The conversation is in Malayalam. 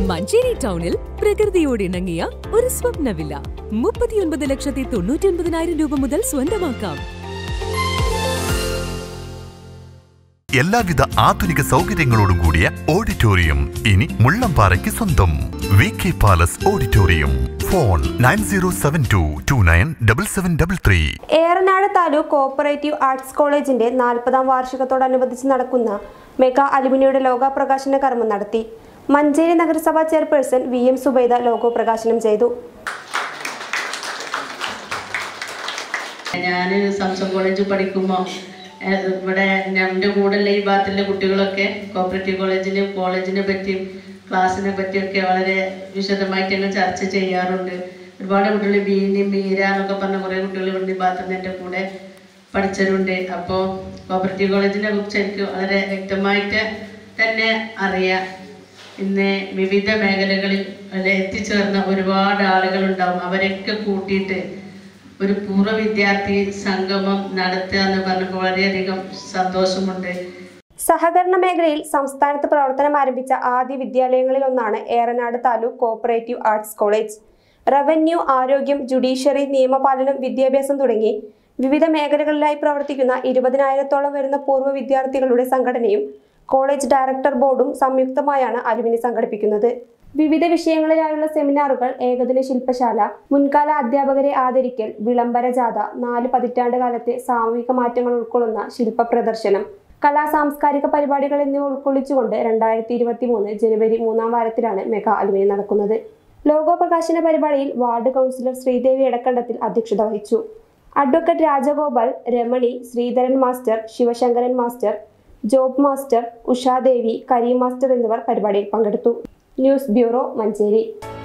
മഞ്ചേരി ടൗണിൽ പ്രകൃതിയോട് ഇണങ്ങിയ ഒരു സ്വപ്ന വില്ല മുപ്പത്തിയൊൻപത് ലക്ഷത്തി തൊണ്ണൂറ്റി ഒൻപതിനായിരം രൂപ മുതൽ സ്വന്തമാക്കാം എല്ലാവിധ ആധുനിക സൗകര്യങ്ങളോടും കൂടിയ ഓഡിറ്റോറിയം ഇനി മുള്ളംപാറയ്ക്ക് സ്വന്തം V K palace auditorium phone nine zero seven two two nine double seven double three Eranad taluk cooperative arts കോളേജിന്റെ നാൽപ്പതാം വാർഷികത്തോടനുബന്ധിച്ച് നടക്കുന്ന മെഗാ അലുമിനിയുടെ ലോഗോ പ്രകാശന കർമ്മം നടത്തി മഞ്ചേരി നഗരസഭാ chairperson V M Subaida logo പ്രകാശനം ചെയ്തു ഞാൻ സംസം കോളേജിൽ പഠിക്കുമ്പോൾ ഇവിടെ എൻ്റെ കൂടെയുള്ള ഈ ഭാഗത്തുള്ള കുട്ടികളൊക്കെ കോപ്പറേറ്റീവ് കോളേജിനെ കോളേജിനെ പറ്റിയും ക്ലാസ്സിനെ പറ്റിയൊക്കെ വളരെ വിശദമായിട്ട് ഞങ്ങൾ ചർച്ച ചെയ്യാറുണ്ട് ഒരുപാട് കുട്ടികൾ ബീനി മീര എന്നൊക്കെ പറഞ്ഞ കുറേ കുട്ടികൾ ഇവിടെ ഈ ഭാഗത്ത് നിന്ന് എൻ്റെ കൂടെ പഠിച്ചവരുണ്ട് അപ്പോൾ കോപ്പറേറ്റീവ് കോളേജിനെ കുറിച്ച് എനിക്ക് വളരെ വ്യക്തമായിട്ട് തന്നെ അറിയാം ഇന്ന് വിവിധ മേഖലകളിൽ അല്ലെ എത്തിച്ചേർന്ന ഒരുപാട് ആളുകളുണ്ടാവും അവരെയൊക്കെ കൂട്ടിയിട്ട് ഒരു പൂർവ്വ വിദ്യാർത്ഥി സംഗമം നടത്തുക എന്ന് പറഞ്ഞപ്പോൾ വളരെയധികം സന്തോഷമുണ്ട് സഹകരണ മേഖലയിൽ സംസ്ഥാനത്ത് പ്രവർത്തനം ആരംഭിച്ച ആദ്യ വിദ്യാലയങ്ങളിൽ ഒന്നാണ് Eranad taluk cooperative arts college revenue ആരോഗ്യം ജുഡീഷ്യറി നിയമപാലനം വിദ്യാഭ്യാസം തുടങ്ങി വിവിധ മേഖലകളിലായി പ്രവർത്തിക്കുന്ന ഇരുപതിനായിരത്തോളം വരുന്ന പൂർവ്വ വിദ്യാർത്ഥികളുടെ സംഘടനയും കോളേജ് ഡയറക്ടർ ബോർഡും സംയുക്തമായാണ് അലുമിനി സംഘടിപ്പിക്കുന്നത് വിവിധ വിഷയങ്ങളിലായുള്ള സെമിനാറുകൾ ഏകദിന ശില്പശാല മുൻകാല അധ്യാപകരെ ആദരിക്കൽ വിളംബര ജാഥ നാല് പതിറ്റാണ്ട് കാലത്തെ സാമൂഹിക മാറ്റങ്ങൾ ഉൾക്കൊള്ളുന്ന ശില്പ പ്രദർശനം കലാ സാംസ്കാരിക പരിപാടികൾ എന്നിവ ഉൾക്കൊള്ളിച്ചുകൊണ്ട് രണ്ടായിരത്തി ഇരുപത്തി മൂന്ന് ജനുവരി മൂന്നാം വാരത്തിലാണ് മെഗാ അലുമിനി നടക്കുന്നത് ലോഗോ പ്രകാശന പരിപാടിയിൽ വാർഡ് കൗൺസിലർ ശ്രീദേവി എടക്കണ്ടത്തിൽ അധ്യക്ഷത വഹിച്ചു advocate Rajagopal Ramani Sreedharan master Sivasankaran master Job master Ushadevi Kareem master എന്നിവർ പരിപാടിയിൽ പങ്കെടുത്തു ന്യൂസ് ബ്യൂറോ മഞ്ചേരി